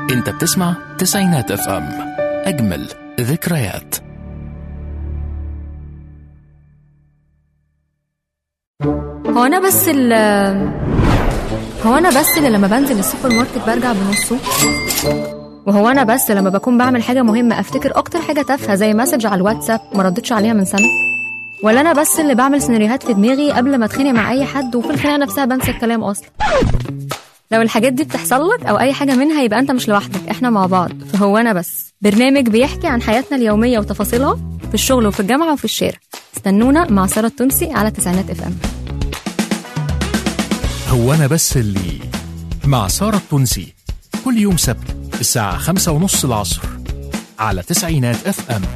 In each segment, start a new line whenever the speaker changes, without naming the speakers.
انت بتسمع تسعينات اف ام اجمل ذكريات
هو انا بس ال هو انا بس اللي لما بنزل السوبر ماركت برجع بنصه وهو انا بس لما بكون بعمل حاجه مهمه افتكر اكتر حاجه تافهه زي مسج على الواتساب ما ردتش عليها من سنه ولا انا بس اللي بعمل سيناريوهات في دماغي قبل ما اتخانق مع اي حد وفي الخناقه نفسها بنسى الكلام اصلا لو الحاجات دي بتحصل لك او اي حاجه منها يبقى انت مش لوحدك احنا مع بعض فهو انا بس برنامج بيحكي عن حياتنا اليوميه وتفاصيلها في الشغل وفي الجامعه وفي الشارع استنونا مع ساره التونسي على تسعينات اف ام
هو انا بس اللي مع سارة التونسي كل يوم سبت الساعة خمسة ونص العصر على تسعينات اف ام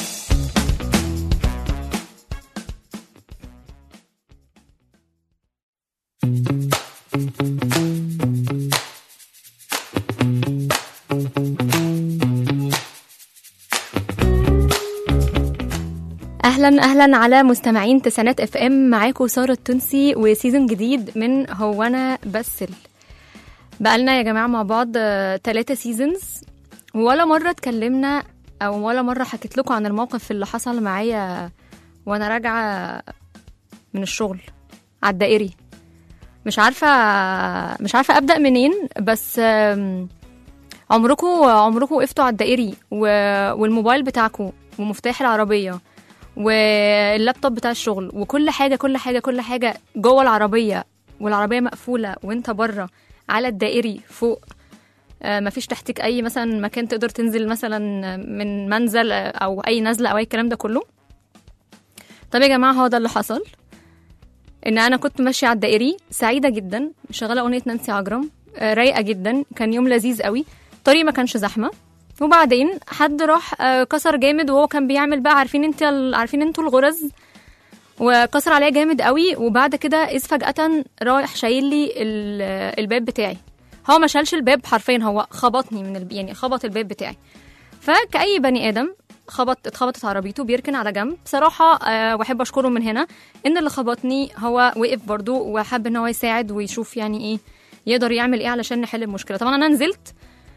اهلا اهلا على مستمعين تسعينات اف ام معاكم ساره التونسي وسيزون جديد من هو انا بسل بقالنا يا جماعه مع بعض ثلاثة سيزونز ولا مره اتكلمنا او ولا مره حكيت لكم عن الموقف اللي حصل معايا وانا راجعه من الشغل على الدائري مش عارفه مش عارفه ابدا منين بس آم، عمركم عمركم وقفتوا على الدائري و- والموبايل بتاعكم ومفتاح العربيه واللابتوب بتاع الشغل وكل حاجه كل حاجه كل حاجه جوه العربيه والعربيه مقفوله وانت بره على الدائري فوق آه، مفيش تحتك اي مثلا مكان تقدر تنزل مثلا من منزل آه، او اي نزله او اي الكلام ده كله طب يا جماعه هو ده اللي حصل ان انا كنت ماشيه على الدائري سعيده جدا شغاله اغنيه نانسي عجرم آه، رايقه جدا كان يوم لذيذ قوي الطريق ما كانش زحمه وبعدين حد راح آه، كسر جامد وهو كان بيعمل بقى عارفين انت عارفين انتوا الغرز وكسر عليا جامد قوي وبعد كده اذ فجاه رايح شايل لي ال- الباب بتاعي هو ما شالش الباب حرفيا هو خبطني من الب... يعني خبط الباب بتاعي فكأي بني ادم خبط اتخبطت عربيته بيركن على جنب بصراحة أه واحب أشكره من هنا إن اللي خبطني هو وقف برضو وحب إن هو يساعد ويشوف يعني إيه يقدر يعمل إيه علشان نحل المشكلة طبعا أنا نزلت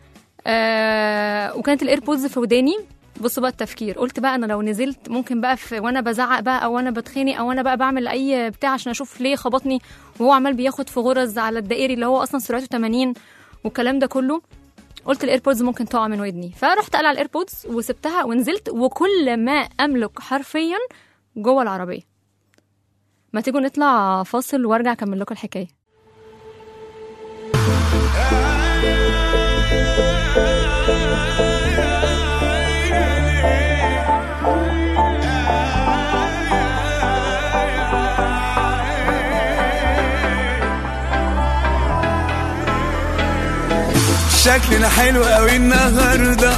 آه وكانت الايربودز في وداني بص بقى التفكير قلت بقى انا لو نزلت ممكن بقى في وانا بزعق بقى او انا بتخانق او انا بقى بعمل اي بتاع عشان اشوف ليه خبطني وهو عمال بياخد في غرز على الدائري اللي هو اصلا سرعته 80 والكلام ده كله قلت الايربودز ممكن تقع من ودني فرحت قلع الايربودز وسبتها ونزلت وكل ما املك حرفيا جوه العربيه ما تيجوا نطلع فاصل وارجع اكمل لكم الحكايه
شكلنا حلو قوي النهارده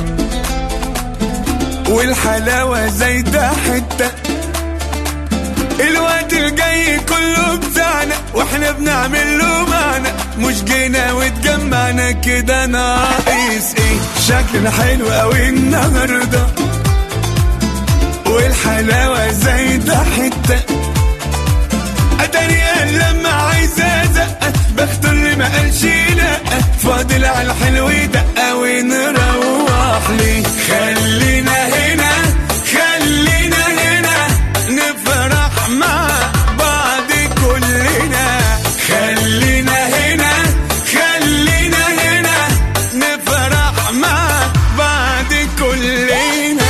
والحلاوه زايده حته الوقت الجاي كله بتاعنا واحنا بنعمل له معنى مش جينا واتجمعنا كده ناقص ايه شكلنا حلو قوي النهارده والحلاوه زايده حته اتاري قال لما عايزة زقة بختار اللي ما قالش لا فاضل على الحلو دقة ونروح ليه خلينا هنا خلينا هنا نفرح مع بعض كلنا خلينا هنا خلينا هنا نفرح مع بعض كلنا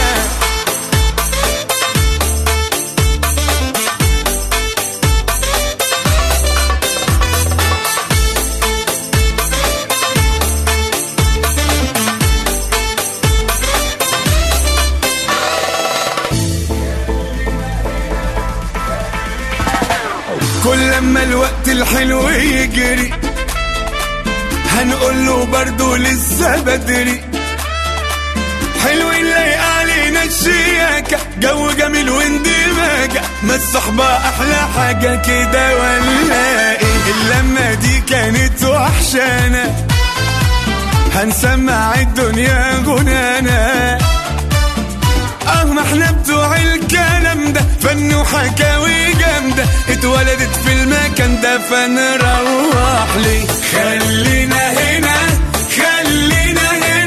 كل لما الوقت الحلو يجري هنقول له برضه لسه بدري حلو نلاقي علينا الشياكة جو جميل واندماجة ما الصحبة أحلى حاجة كده ولا إيه اللمة دي كانت وحشانة هنسمع الدنيا غنانا اه ما احنا بتوع الكلام ده فن وحكاوي جامدة اتولدت في المكان ده فنروح ليه خلينا هنا خلينا هنا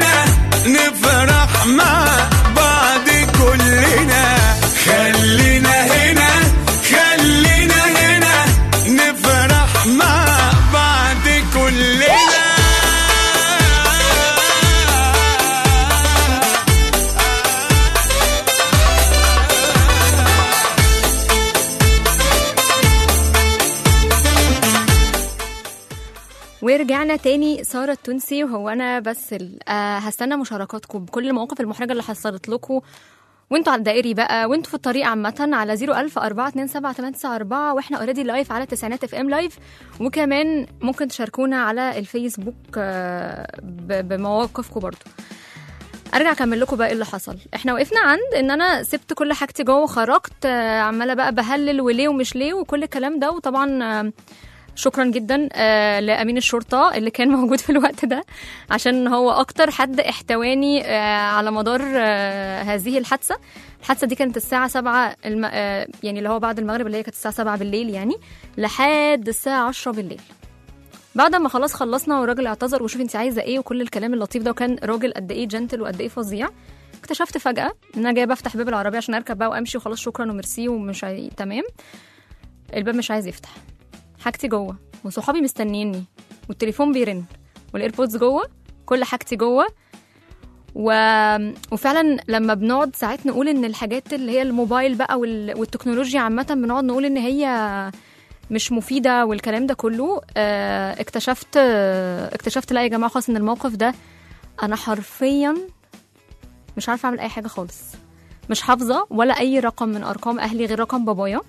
ورجعنا تاني سارة التونسي وهو أنا بس ال- آه هستنى مشاركاتكم بكل المواقف المحرجة اللي حصلت لكم وانتوا على الدائري بقى وانتوا في الطريق عامة على 01000 427 واحنا اوريدي لايف على التسعينات اف ام لايف وكمان ممكن تشاركونا على الفيسبوك آه، ب- بمواقفكم برضو ارجع اكمل لكم بقى ايه اللي حصل احنا وقفنا عند ان انا سبت كل حاجتي جوه وخرجت آه، عماله بقى بهلل وليه ومش ليه وكل الكلام ده وطبعا آه، شكرا جدا آه، لامين الشرطه اللي كان موجود في الوقت ده عشان هو اكتر حد احتواني آه، على مدار آه، هذه الحادثه الحادثه دي كانت الساعه 7 الم... آه، يعني اللي هو بعد المغرب اللي هي كانت الساعه 7 بالليل يعني لحد الساعه 10 بالليل بعد ما خلاص خلصنا والراجل اعتذر وشوف انت عايزه ايه وكل الكلام اللطيف ده وكان راجل قد ايه جنتل وقد ايه فظيع اكتشفت فجاه ان انا جايه بفتح باب العربيه عشان اركب بقى وامشي وخلاص شكرا وميرسي ومش عاي... تمام الباب مش عايز يفتح حاجتي جوه وصحابي مستنيني والتليفون بيرن والايربودز جوه كل حاجتي جوه و... وفعلا لما بنقعد ساعات نقول ان الحاجات اللي هي الموبايل بقى وال... والتكنولوجيا عامه بنقعد نقول ان هي مش مفيده والكلام ده كله آه، اكتشفت آه، اكتشفت لا يا جماعه خلاص ان الموقف ده انا حرفيا مش عارفه اعمل اي حاجه خالص مش حافظه ولا اي رقم من ارقام اهلي غير رقم بابايا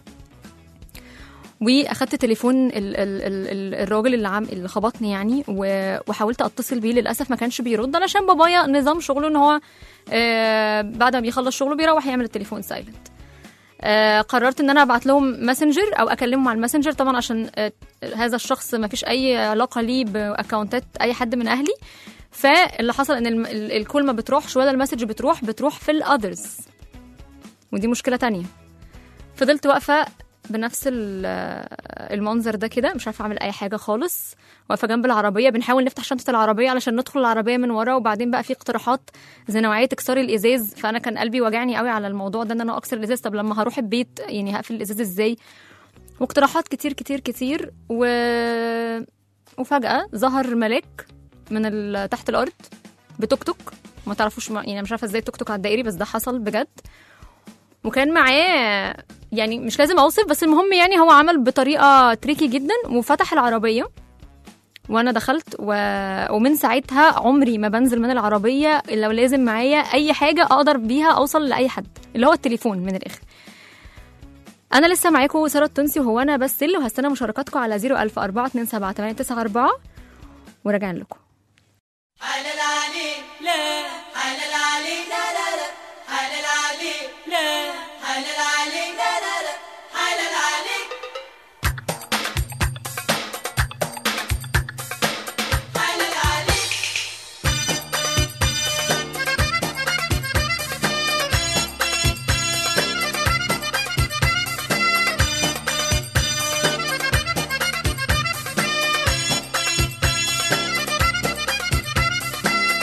واخدت تليفون ال ال ال ال الراجل اللي عم اللي خبطني يعني و- وحاولت اتصل بيه للاسف ما كانش بيرد علشان بابايا نظام شغله ان هو آه بعد ما بيخلص شغله بيروح يعمل التليفون سايلنت آه قررت ان انا ابعت لهم ماسنجر او اكلمهم على الماسنجر طبعا عشان آه هذا الشخص ما فيش اي علاقه ليه باكونتات اي حد من اهلي فاللي حصل ان الم- ال- الكول ما بتروحش ولا المسج بتروح بتروح في الاذرز ودي مشكله تانية فضلت واقفه بنفس ال- المنظر ده كده مش عارفه اعمل اي حاجه خالص واقفه جنب العربيه بنحاول نفتح شنطه العربيه علشان ندخل العربيه من ورا وبعدين بقى في اقتراحات زي نوعيه اكسار الازاز فانا كان قلبي واجعني قوي على الموضوع ده ان انا اكسر الازاز طب لما هروح البيت يعني هقفل الازاز ازاي واقتراحات كتير كتير كتير و... وفجاه ظهر ملاك من ال... تحت الارض بتوك توك ما تعرفوش ما... يعني مش عارفه ازاي توك توك على الدائري بس ده حصل بجد وكان معاه يعني مش لازم اوصف بس المهم يعني هو عمل بطريقه تريكي جدا وفتح العربيه وانا دخلت و... ومن ساعتها عمري ما بنزل من العربيه الا لازم معايا اي حاجه اقدر بيها اوصل لاي حد اللي هو التليفون من الاخر انا لسه معاكم ساره التونسي وهو انا بس اللي وهستنى مشاركاتكم على 00427 وراجعين لكم
حلال عليك لا حلال عليك لا لا لا حلال عليك لا حلال عليك لا لا لا حلال عليك حلال عليك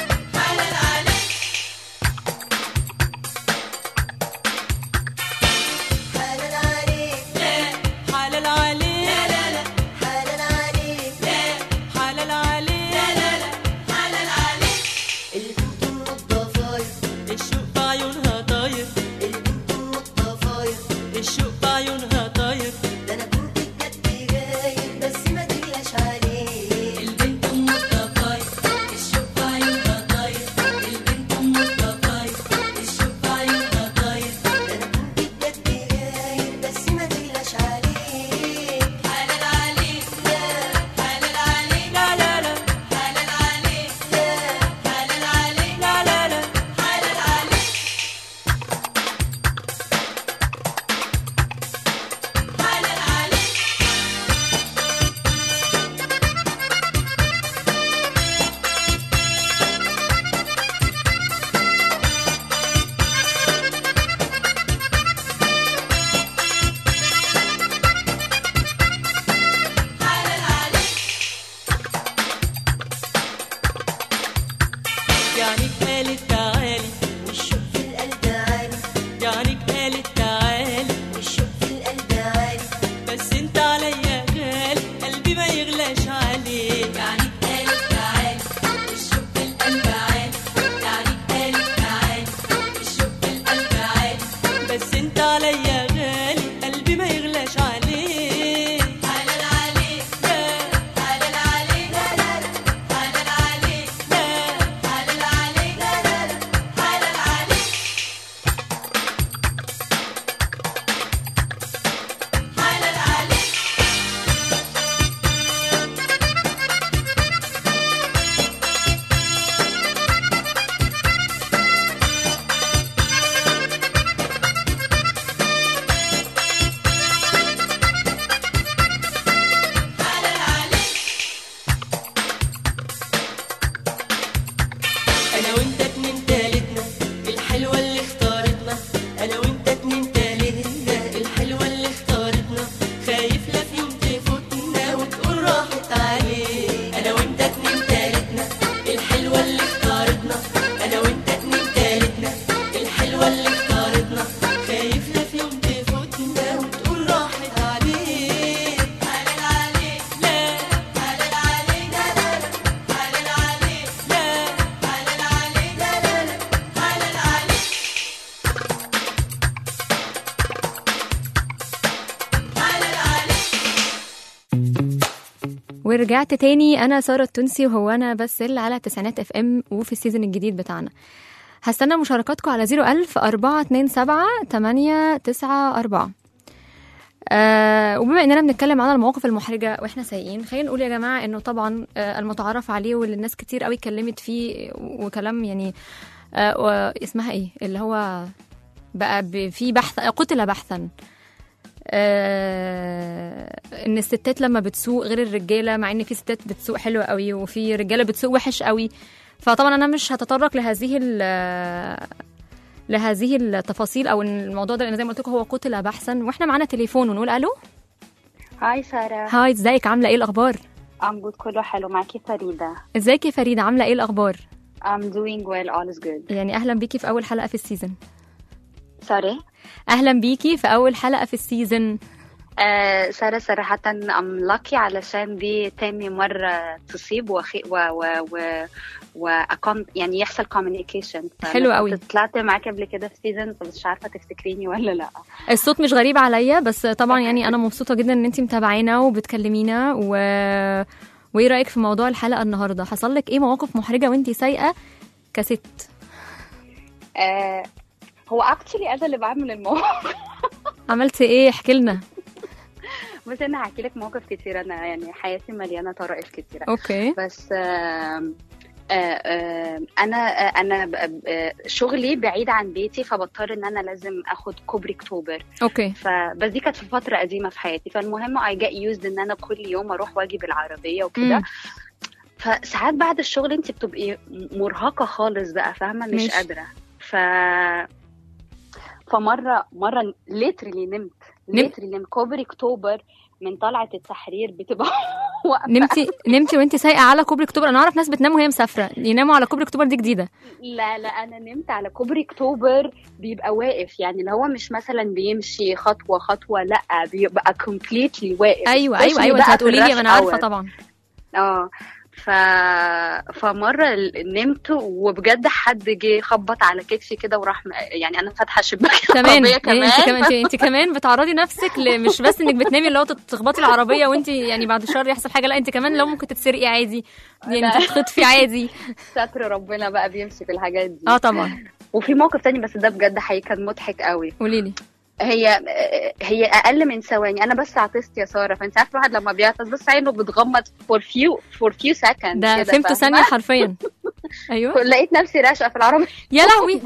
حلال عليك
ورجعت تاني انا ساره التونسي وهو انا بسل على تسعينات اف ام وفي السيزون الجديد بتاعنا هستنى مشاركاتكم على 01000 427 894 آه وبما اننا بنتكلم عن المواقف المحرجه واحنا سايقين خلينا نقول يا جماعه انه طبعا آه المتعارف عليه واللي الناس كتير قوي اتكلمت فيه وكلام يعني آه و- اسمها ايه اللي هو بقى ب- في بحث قتل بحثا آه ان الستات لما بتسوق غير الرجاله مع ان في ستات بتسوق حلوه قوي وفي رجاله بتسوق وحش قوي فطبعا انا مش هتطرق لهذه ال- لهذه التفاصيل او إن الموضوع ده لان زي ما قلت لكم هو قتل بحثا واحنا معانا تليفون ونقول الو
هاي سارة
هاي ازيك عامله ايه الاخبار
I'm good كله حلو معاكي فريدة
ازيك يا فريده عامله ايه الاخبار
I'm doing well all is good
يعني اهلا بيكي في اول حلقه في السيزون
سوري
اهلا بيكي في اول حلقه في السيزون
آه سارة صراحة I'm lucky علشان دي تاني مرة تصيب وخي و و و و أكون يعني يحصل communication
حلو قوي.
طلعت معاكي قبل كده في سيزون بس مش عارفة تفتكريني ولا لا
الصوت مش غريب عليا بس طبعا يعني انا مبسوطه جدا ان انت متابعينا وبتكلمينا و وايه رايك في موضوع الحلقه النهارده حصل لك ايه مواقف محرجه وانت سايقه كست
آه هو actually أنا اللي بعمل الموقف
عملتي ايه احكي لنا
بس أنا هحكي لك مواقف كتير أنا يعني حياتي مليانة طرائف كتيرة
اوكي
بس آم، آه، آه، انا آه، انا ب- آه، شغلي بعيد عن بيتي فبضطر ان انا لازم اخد كوبري اكتوبر
اوكي
فبس دي كانت في فتره قديمه في حياتي فالمهم اي جت يوزد ان انا كل يوم اروح واجي بالعربيه
مم.
وكده فساعات بعد الشغل انت بتبقي مرهقه خالص بقى فاهمه مش
ماشي.
قادره ف فمره مره ليترلي نمت
نم-
ليترلي نمت كوبري اكتوبر من طلعه التحرير بتبقى واقفه
نمتي نمتي وانت سايقه على كوبري اكتوبر انا اعرف ناس بتنام وهي مسافره يناموا على كوبري اكتوبر دي جديده
لا لا انا نمت على كوبري اكتوبر بيبقى واقف يعني اللي هو مش مثلا بيمشي خطوه خطوه لا بيبقى كومبليتلي واقف
ايوه ايوه
Especially
ايوه انت
بقى في
هتقولي لي
الrush
ما انا عارفه
hour.
طبعا
اه ف... فمره ال- نمت وبجد حد جه خبط على كتفي كده وراح م- يعني انا فاتحه شباك
كمان
العربية
يعني انت كمان انت, انت كمان بتعرضي نفسك ل- مش بس انك بتنامي اللي هو تخبطي العربيه وانت يعني بعد الشر يحصل حاجه لا انت كمان لو ممكن تتسرقي عادي يعني
لا.
تتخطفي عادي
ستر ربنا بقى بيمشي في الحاجات دي
اه طبعا
وفي موقف تاني بس ده بجد حقيقي كان مضحك قوي
قولي لي
هي هي اقل من ثواني انا بس عطست يا ساره فانت عارفه الواحد لما بيعطس بس عينه بتغمض فور فيو فور فيو سكند
ده فهمته ثانيه حرفيا ايوه
لقيت نفسي راشقه في العربيه
يا لهوي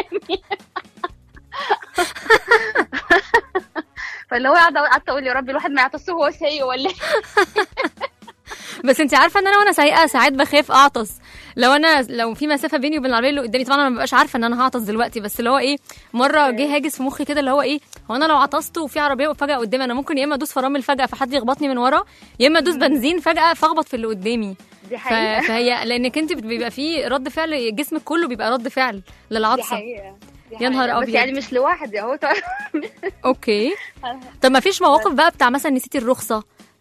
فاللي هو قاعده قعدت اقول يا رب الواحد ما يعطس وهو سايق ولا إيه؟
بس انت عارفه ان انا وانا سايقه ساعات بخاف اعطس لو انا لو في مسافه بيني وبين العربيه اللي قدامي طبعا انا ما ببقاش عارفه ان انا هعطس دلوقتي بس اللي هو ايه مره جه هاجس في مخي كده اللي هو ايه هو انا لو عطست وفي عربيه فجاه قدامي انا ممكن يا اما ادوس فرامل فجاه فحد يخبطني من ورا يا اما ادوس بنزين فجاه فاخبط في اللي قدامي
دي
ف-
حقيقه
فهي لانك انت بيبقى فيه رد فعل جسمك كله بيبقى رد فعل
دي
للعطسه
حقيقه دي
يا نهار
حقيقة. بس
أبيض.
يعني مش لوحدي اهو
اوكي طب ما فيش مواقف بقى بتاع مثلا نسيتي الرخصه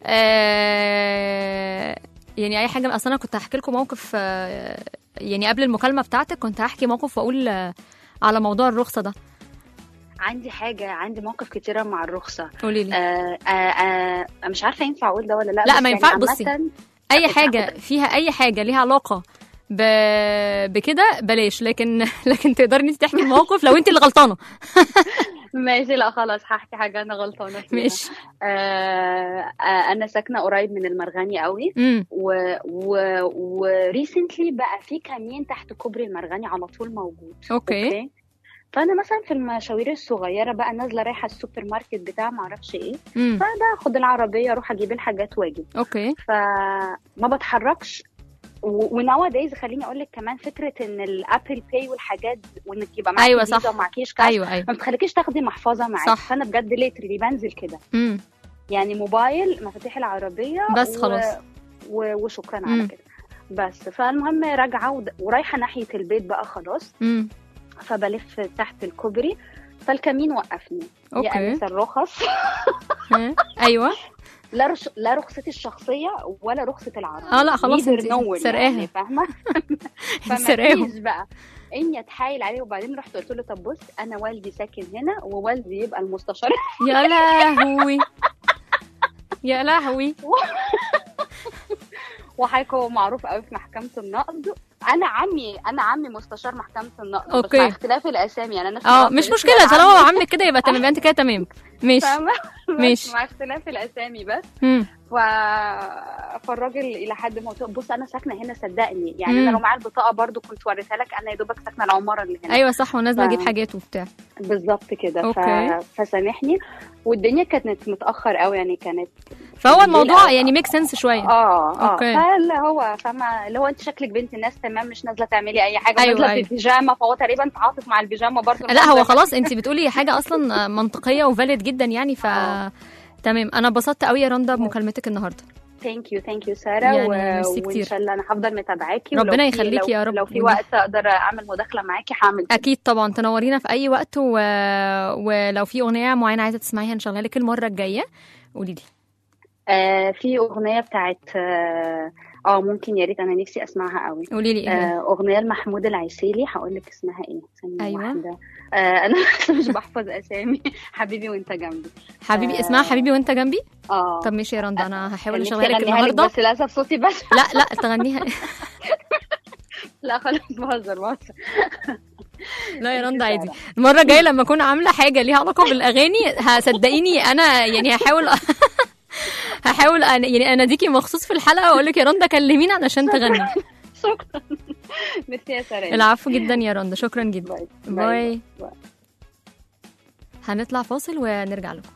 آه يعني اي حاجه اصل انا كنت هحكي لكم موقف آه يعني قبل المكالمه بتاعتك كنت هحكي موقف واقول آه على موضوع الرخصه ده
عندي حاجه عندي مواقف كتيره مع الرخصه
قولي لي
آه آه آه مش عارفه ينفع اقول ده ولا لا
لا،
بس
ما
يعني
ينفع-
عامةً
بصي. اي
أخد-
حاجه
أخد-
فيها اي حاجه ليها علاقه ب... بكده بلاش لكن لكن تقدري ان انت تحكي الموقف لو انت اللي غلطانه
ماشي لا خلاص هحكي حاجه انا غلطانه فيها
ماشي
آه آه انا ساكنه قريب من المرغني قوي
امم
و و وريسنتلي بقى في كمين تحت كوبري المرغني على طول موجود
اوكي
فانا مثلا في المشاوير الصغيره بقى نازله رايحه السوبر ماركت بتاع معرفش ايه
امم
باخد العربيه اروح اجيب الحاجات واجي
اوكي
فما بتحركش ونوا دايز خليني اقول لك كمان فكره ان الابل باي والحاجات وانك يبقى معاكي
أيوة
فيزا
صح.
ومعكيش كاش
ايوه ايوه
ما بتخليكيش تاخدي محفظه معاكي
صح.
فانا بجد ليترلي بنزل كده
امم
يعني موبايل مفاتيح العربيه
بس خلاص.
و... وشكرا
مم.
على كده بس فالمهم راجعه ود... ورايحه ناحيه البيت بقى خلاص
امم
فبلف تحت الكوبري فالكمين وقفني
أوكي.
يا انسه الرخص
ها؟ ايوه
لا رش... لا رخصتي الشخصيه ولا رخصه العربيه
اه لا خلاص
Neither
انت
nowhere
سرقاها
يعني فاهمه
سرقاهم.
فمفيش بقى اني اتحايل عليه وبعدين رحت قلت له طب بص انا والدي ساكن هنا ووالدي يبقى المستشار
يا لهوي يا لهوي
وحضرتك هو معروف قوي في محكمه النقد انا عمي انا عمي مستشار محكمه النقد بس
أوكي.
مع اختلاف الاسامي يعني انا
اه
اشتغلت
مش
اسم
مشكله
العمي.
طالما هو عمك كده يبقى تمام يبقى انت كده تمام ماشي
فاهمة؟ بس
ماشي.
مع اختلاف الاسامي بس
مم.
ف... فالراجل الى حد ما قلت له، بص انا ساكنه هنا صدقني يعني
مم.
انا لو معايا البطاقه برضو كنت وريتها لك انا يا دوبك ساكنه العماره اللي هنا
ايوه صح ونازله
ف-
اجيب حاجات وبتاع
بالظبط كده ف...
أوكي.
فسامحني والدنيا كانت متاخر قوي يعني كانت
فهو
بالليل
الموضوع
أو-
يعني ميك سنس شويه
اه اه
أوكي.
فاللي هو فاهمه اللي هو انت شكلك بنت الناس تمام مش نازله تعملي اي حاجه
أيوة،
نازله
أيوة.
في بيجامه فهو تقريبا تعاطف مع البيجامه برضه
لا هو خلاص انت بتقولي حاجه اصلا منطقيه وفاليد جدا يعني ف
آه.
تمام انا اتبسطت قوي يا رندا بمكالمتك النهارده
ثانك يو ثانك يو ساره
يعني
و...
ميرسي
وان
كتير.
شاء الله انا هفضل متابعاكي
ربنا
ولو في-
يخليكي
لو-
يا رب.
لو في
والله.
وقت اقدر اعمل مداخله معاكي هعمل كده.
اكيد طبعا تنورينا في اي وقت و... ولو في اغنيه معينه عايزه تسمعيها نشغلها لك المره الجايه قولي لي
آه في اغنيه بتاعت اه آه، ممكن يا ريت انا نفسي اسمعها قوي
قولي لي ايه هي؟
آه اغنيه لمحمود العسيلي هقول لك اسمها ايه ثانيه
أيوة.
واحده آه انا مش بحفظ اسامي حبيبي وانت جنبي
حبيبي
آه.
اسمها حبيبي وانت جنبي
اه
طب ماشي يا رندا انا هحاول
كان نفسي
اشغلها لك
أغنيها
النهارده
بس للاسف صوتي بس
لا لا تغنيها
لا خلاص بهزر بهزر
لا يا رندا عادي المره الجايه لما اكون عامله حاجه ليها علاقه بالاغاني هصدقيني انا يعني هحاول هحاول أن- يعني اناديكي مخصوص في الحلقه واقول لك يا رندا كلمينا علشان تغني
شكرا ميرسي يا ساره
العفو جدا يا رندا شكرا جدا
باي
باي
باي.
هنطلع فاصل ونرجع لكم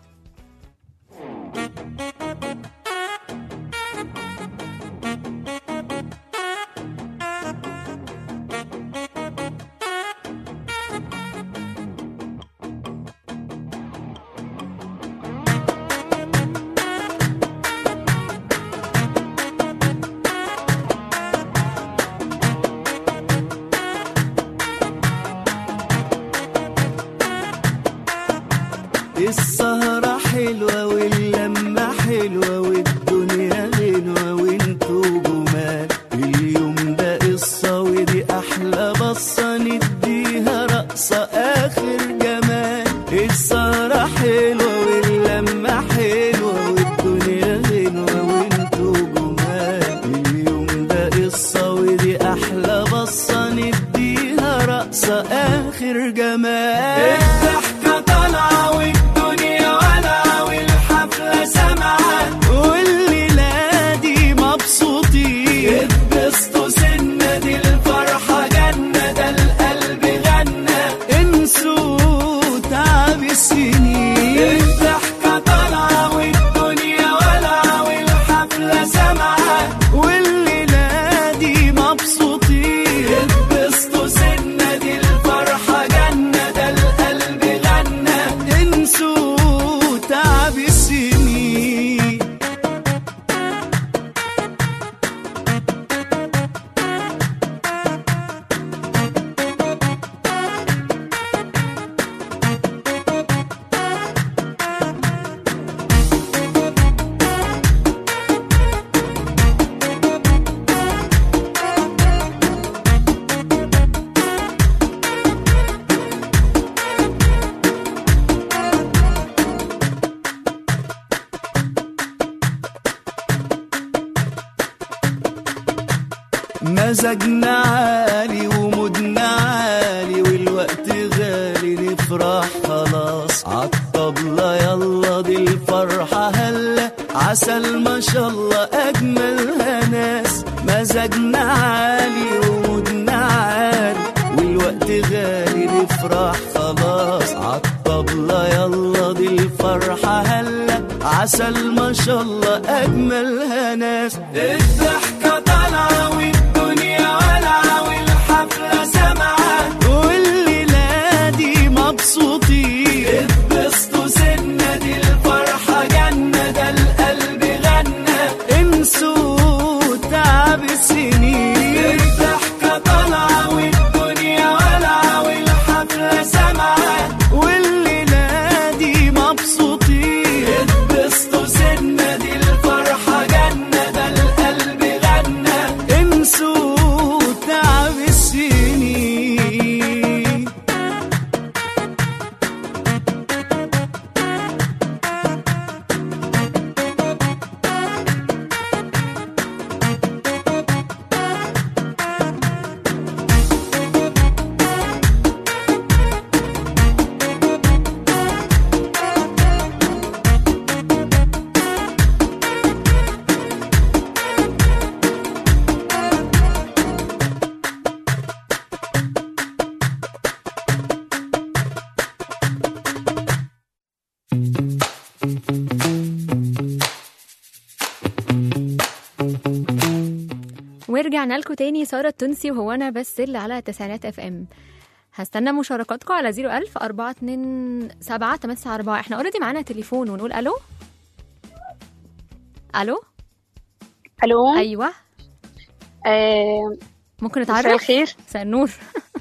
السهرة حلوة واللمة حلوة والدنيا غنوة وانتو جمال اليوم ده قصة ودي أحلى بصة نديها رقصة آخر جمال السهرة حلوة واللمة حلوة والدنيا غنوة وانتو جمال اليوم ده قصة ودي أحلى بصة نديها رقصة آخر جمال الضحكة طالعة والدنيا والعة والحفلة سامعة والليلة دي مبسوطين اتبسطوا سنة دي الفرحة جنة ده القلب غنى انسوا تعب السنين الضحكة طالعة والدنيا والعة والحفلة سامعة والليلة دي مبسوطين اتبسطوا سنة دي الفرحة جنة ده القلب غنى انسوا تعب السنين مزاجنا عالي ومودنا عالي والوقت غالي نفرح خلاص عالطبلة يلا دي الفرحة هلا عسل ما شاء الله أجملها ناس مزاجنا عالي ومودنا عالي والوقت غالي نفرح خلاص عالطبلة يلا دي الفرحة هلا عسل ما شاء الله أجملها ناس الضحكة طالعة والدنيا والعة والحفلة سامعة والليلة دي مبسوطين اتبسطوا سنة دي الفرحة جنة ده القلب غنى انسوا تعب السنين الضحكة طالعة والدنيا والعة والحفلة سامعة والليلة دي مبسوطين اتبسطوا سنة دي الفرحة جنة ده القلب غنى انسوا تعب السنين
ورجعنا لكم تاني ساره التونسي وهو انا بس اللي على تسعينات اف ام هستنى مشاركاتكم على 01000 427 894 احنا اوريدي معانا تليفون ونقول الو الو
الو
ايوه
آه،
ممكن
مساء
نتعرف
الخير
مساء النور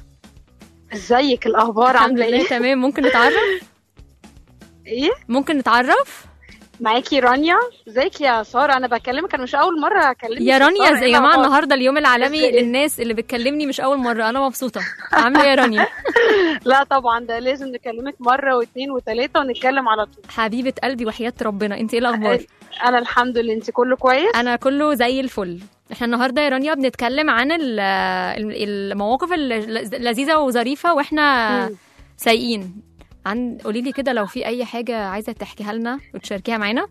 ازيك الاخبار
الحمد
عامله
لله
ايه
تمام ممكن نتعرف
ايه
ممكن نتعرف
معاكي رانيا ازيك يا ساره انا بكلمك انا مش اول مره اكلمك
يا رانيا
سارة،
زي
إيه
يا جماعه
الأخبار؟
النهارده اليوم العالمي
إزاي؟
للناس اللي بتكلمني مش اول مره انا مبسوطه عامله ايه يا رانيا
لا طبعا ده لازم نكلمك مره واثنين وثلاثه ونتكلم على طول
حبيبه قلبي وحياه ربنا انت ايه الاخبار
انا الحمد لله انت كله كويس
انا كله زي الفل احنا النهارده يا رانيا بنتكلم عن ال- ال- المواقف اللذيذه وظريفه واحنا
مم.
سايقين عن قولي لي كده لو في اي حاجه عايزه تحكيها لنا وتشاركيها معانا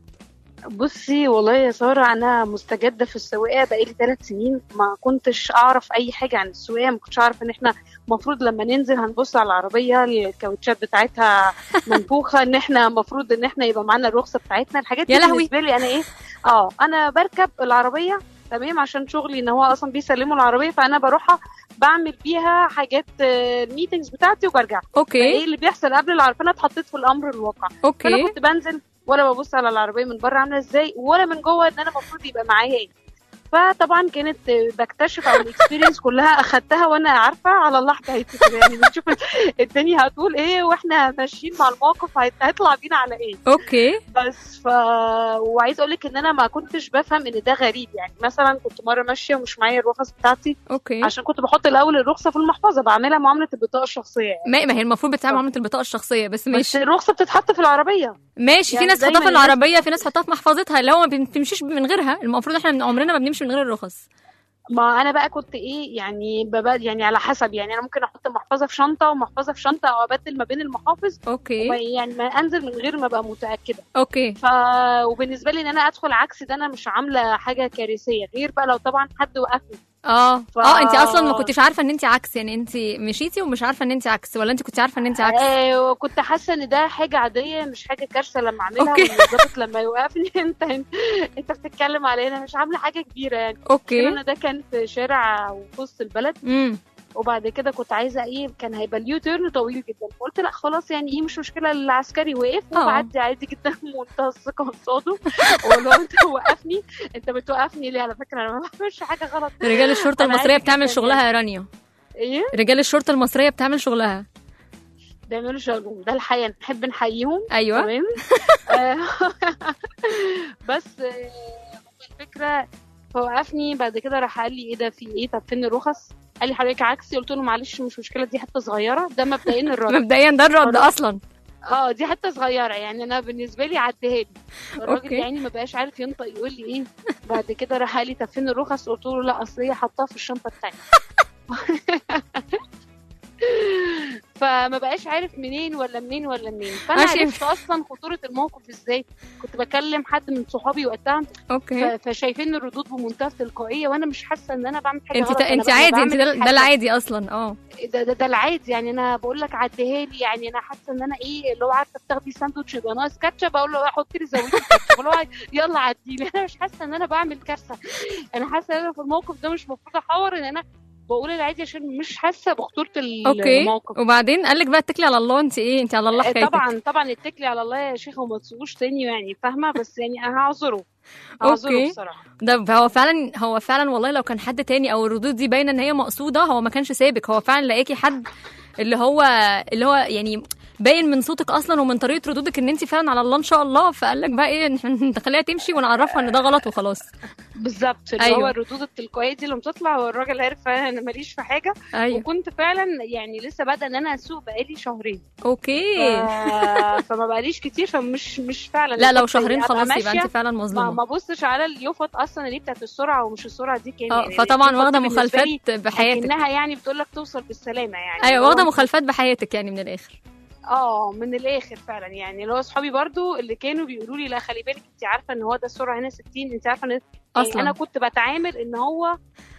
بصي والله يا ساره انا مستجده في السواقه بقالي ثلاث سنين ما كنتش اعرف اي حاجه عن السواقه ما كنتش اعرف ان احنا المفروض لما ننزل هنبص على العربيه الكاوتشات بتاعتها منفوخه ان احنا المفروض ان احنا يبقى معانا الرخصه بتاعتنا الحاجات دي
يا لهوي.
بالنسبه لي انا ايه اه انا بركب العربيه تمام عشان شغلي ان هو اصلا بيسلموا العربيه فانا بروحها بعمل بيها حاجات الميتنجز بتاعتي وبرجع ايه
اوكي
اللي بيحصل قبل العربيه انا اتحطيت في الامر الواقع فانا
اوكي
كنت بنزل ولا ببص على العربيه من بره عامله ازاي ولا من جوه ان انا المفروض يبقى معايا ايه فطبعا كانت بكتشف او الاكسبيرينس كلها اخدتها وانا عارفه على الله حكايتي كده يعني بنشوف الدنيا هتقول ايه واحنا ماشيين مع الموقف هيت- هيطلع بينا على ايه
اوكي
بس ف وعايز اقول لك ان انا ما كنتش بفهم ان ده غريب يعني مثلا كنت مره ماشيه ومش معايا الرخص بتاعتي
اوكي
عشان كنت بحط الاول الرخصه في المحفظه بعملها معامله البطاقه الشخصيه يعني.
ما ما هي المفروض بتتعامل معامله البطاقه الشخصيه بس
بس
ماشي
الرخصه بتتحط في العربيه
ماشي في
يعني
ناس تحطها
دايماً
في
الناس-
العربيه في ناس تحطها في محفظتها اللي هو ما بتمشيش من غيرها المفروض احنا عمرنا ما بنمشي من غير الرخص
ما انا بقى كنت ايه يعني ببقى يعني على حسب يعني انا ممكن احط محفظه في شنطه ومحفظه في شنطه او ابدل ما بين المحافظ وما-
اوكي
يعني ما انزل من غير ما ابقى متاكده
اوكي
ف وبالنسبه لي ان انا ادخل عكس ده انا مش عامله حاجه كارثيه غير بقى لو طبعا حد وقفني
اه
ف-
اه انت اصلا ما كنتش عارفه ان انت عكس يعني انت مشيتي ومش عارفه ان انت عكس ولا انت كنت عارفه ان انت عكس
آه وكنت حاسه ان ده حاجه عاديه مش حاجه كارثه لما اعملها
أوكي.
وإن الضابط لما يوقفني انت انت بتتكلم على انا مش عامله حاجه كبيره يعني
اوكي
انا ده كان في شارع وفي وسط البلد
امم
وبعد كده كنت عايزه ايه كان هيبقى اليو تيرن طويل جدا فقلت لا خلاص يعني ايه مش مشكله العسكري وقف
اه.
وبعدي عادي جدا بمنتهى الثقه قصاده ولو انت وقفني انت بتوقفني ليه على فكره انا ما بعملش حاجه غلط
رجال الشرطه
أنا
المصريه
عادي
بتعمل
جداً
شغلها يا رانيا
ايه
رجال الشرطه المصريه بتعمل شغلها
بيعملوا شغلهم ده الحقيقه نحب نحييهم
ايوه
تمام آه، بس آه، هو الفكره فوقفني بعد كده راح قال لي ايه ده في ايه طب فين الرخص قال لي حضرتك عكسي قلت له معلش مش مشكله دي حته صغيره ده مبدئيا الرد
مبدئيا ده الرد
خلاص.
اصلا
اه دي حته صغيره يعني انا بالنسبه لي عديها لي الراجل
أوكي.
يعني ما بقاش عارف ينطق يقول لي ايه بعد كده راح قال لي طب فين الرخص قلت له لا اصل هي حطاها في الشنطه الثانيه فما بقاش عارف منين ولا منين ولا منين فانا
ماشي.
عرفت اصلا خطوره الموقف ازاي كنت بكلم حد من صحابي وقتها
اوكي
ف- فشايفين الردود بمنتهى التلقائيه وانا مش حاسه ان انا بعمل حاجه
انت
غلط
تا...
أنا
انت
بقى
عادي انت
بعمل
ده, ده
الحاجة.
العادي اصلا اه
ده, ده, ده العادي يعني انا بقول لك عديها لي يعني انا حاسه ان انا ايه اللي هو عارفه بتاخدي ساندوتش يبقى ناقص كاتشب اقول له حط لي زودي كاتشب اللي هو يلا عدي لي انا مش حاسه ان انا بعمل كارثه انا حاسه ان انا في الموقف ده مش المفروض احور ان انا بقول العادي عشان مش حاسه بخطوره
اوكي
الموقف
وبعدين قال لك بقى اتكلي على الله انت ايه انت على الله
آه،
حكايتك
طبعا طبعا اتكلي على الله يا شيخه وما تسوقوش تاني يعني فاهمه بس يعني انا هعذره هعذره
أوكي.
بصراحه
ده هو فعلا هو فعلا والله لو كان حد تاني او الردود دي باينه ان هي مقصوده هو ما كانش سابك هو فعلا لقاكي حد اللي هو اللي هو يعني باين من صوتك اصلا ومن طريقه ردودك ان انت فعلا على الله ان شاء الله فقال لك بقى ايه نخليها تمشي ونعرفها ان ده غلط وخلاص
بالظبط اللي
أيوة.
هو الردود التلقائيه دي اللي بتطلع والراجل عارف فعلا انا ماليش في حاجه
ايوه
وكنت فعلا يعني لسه بادئه ان انا اسوق بقالي شهرين
اوكي
ف... فما بقاليش كتير فمش مش فعلا
لا لو
كنت
شهرين
أبقى
خلاص يبقى
ماشية
انت فعلا
ما
مظلومه
ما بصش على اليوفط اصلا اللي بتاعت السرعه ومش السرعه دي كان
اه
يعني
فطبعا
اليوفط
واخده
بالنسبة لي
مخالفات بحياتك
اكنها يعني بتقول لك توصل بالسلامه يعني
ايوه
اللي
واخده
هو-
مخالفات بحياتك يعني من الاخر
اه من الاخر فعلا يعني اللي هو اصحابي برضو اللي كانوا بيقولوا لي لا خلي بالك انت عارفه ان هو ده السرعه هنا 60 انت عارفه ان يعني
اصلا
انا كنت بتعامل ان هو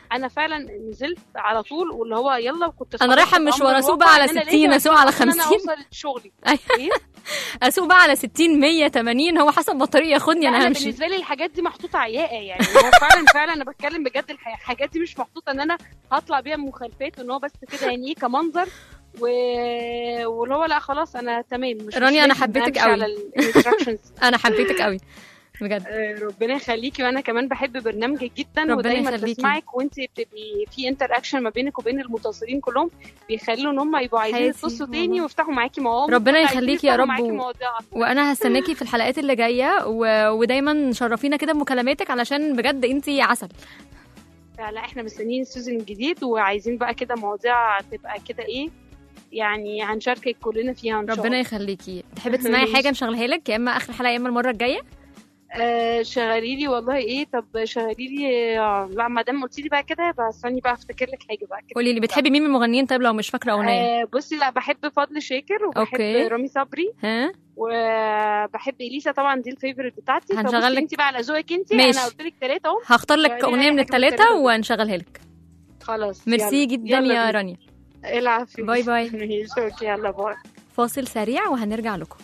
انا فعلا نزلت على طول واللي هو يلا وكنت
أنا
خلاص
رايحة
في
مشوار
أمر
أسوق
الواقع
بقى على
إن أنا
60
لازم
أسوق على
إن أنا
50.
اوصل لشغلي
أيوة.
إيه؟
اسوق بقى على 60 100 80 هو حسب ما الطريق ياخدني
انا
انا همشي
بالنسبه لي الحاجات دي محطوطه عياقه يعني هو فعلا فعلا انا بتكلم بجد الح- الحاجات دي مش محطوطه ان انا هطلع بيها مخالفات وان هو بس كده يعني ايه كمنظر و... واللي هو لا خلاص انا تمام مش
رانيا،
مش
أنا
لازم
حبيتك
أمشي
قوي.
على الانستراكشنز
انا حبيتك قوي بجد
ربنا يخليكي وانا كمان بحب برنامجك جدا
ربنا
ودايما
يخليكي.
بسمعك وانت بتبقي في انتر اكشن ما بينك وبين المتصلين كلهم بيخلوا ان هم يبقوا عايزين
حياتي
يتصلوا
والله.
تاني ويفتحوا معاكي مواضيع
ربنا
عايزين
يخليكي يا
يفتحوا
رب
معاكي
و-
مواضيع أكتر.
وانا هستناكي في الحلقات اللي جايه و... ودايما شرفينا كده بمكالماتك علشان بجد انتي عسل
لا احنا مستنيين السيزون الجديد وعايزين بقى كده مواضيع تبقى كده ايه يعني هنشاركك كلنا فيها ان شاء
ربنا
الله
يخليكي تحبي تسمعي حاجه نشغلها لك يا اما اخر حلقه يا اما المره الجايه
آه شغلي لي والله ايه طب شغلي لي آه، لا ما دام قلتي لي بقى كده يبقى استني بقى افتكر لك حاجه بقى كده
قولي لي بتحبي مين من المغنيين طيب لو مش فاكره اغنيه
آه بصي لا بحب فضل شاكر وبحب
أوكي.
رامي صبري
ها
وبحب اليسا طبعا دي الفيفورت بتاعتي
هنشغل
فبصي
لك-
انت بقى على ذوقك انت
ماشي.
انا قلت لك ثلاثه اهو
هختار لك
شغلي
اغنيه
أي
من
حاجة من
الثلاثه
التلاتة.
ونشغلها لك
خلاص
ميرسي
يلا.
جدا
يلا
يا
بينا.
رانيا
العفو
باي باي.
ماشي، اوكي يلا باي
فاصل سريع وهنرجع لكم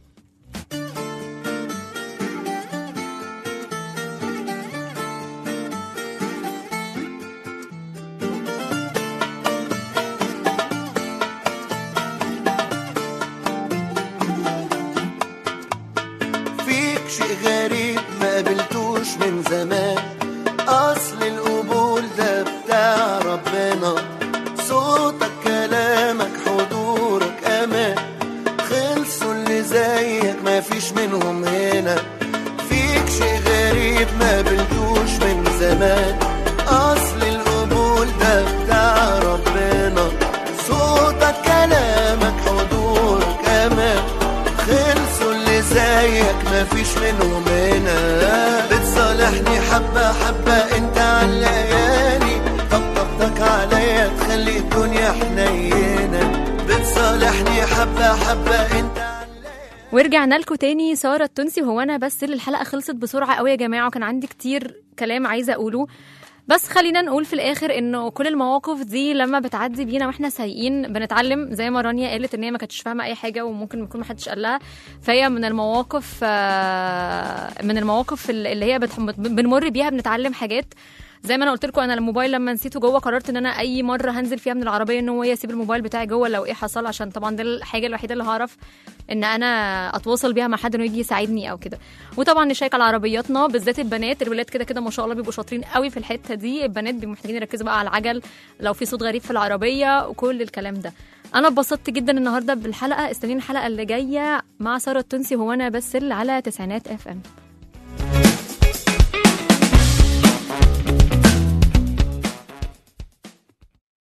فيك شيء غريب ما قابلتوش من زمان اصل القبول ده بتاع ربنا صوتك كلامك حضورك امان خلصوا اللي زيك ما فيش منهم هنا فيك شيء غريب ما قابلتوش من زمان اصل القبول ده بتاع ربنا صوتك كلامك حضورك امان خلصوا اللي زيك مفيش منهم هنا بتصالحني حبة حبة انت علياني طبطبتك عليا تخلي الدنيا حنينة بتصالحني حبة حبة انت
ورجعنا لكم تاني ساره التونسي وهو انا بس اللي الحلقه خلصت بسرعه قوي يا جماعه وكان عندي كتير كلام عايزه اقوله بس خلينا نقول في الاخر انه كل المواقف دي لما بتعدي بينا واحنا سايقين بنتعلم زي ما رانيا قالت ان هي ما كانتش فاهمه اي حاجه وممكن يكون ما حدش قال لها فهي من المواقف آه، من المواقف اللي هي بتح- بنمر بيها بنتعلم حاجات زي ما انا قلت لكم انا الموبايل لما نسيته جوه قررت ان انا اي مره هنزل فيها من العربيه ان هو اسيب الموبايل بتاعي جوه لو ايه حصل عشان طبعا ده الحاجه الوحيده اللي هعرف ان انا اتواصل بيها مع حد انه يجي يساعدني او كده وطبعا نشيك على عربياتنا بالذات البنات الولاد كده كده ما شاء الله بيبقوا شاطرين قوي في الحته دي البنات بيبقوا محتاجين يركزوا بقى على العجل لو في صوت غريب في العربيه وكل الكلام ده انا اتبسطت جدا النهارده بالحلقه استنين الحلقه اللي جايه مع ساره التونسي هو انا بس على تسعينات اف ام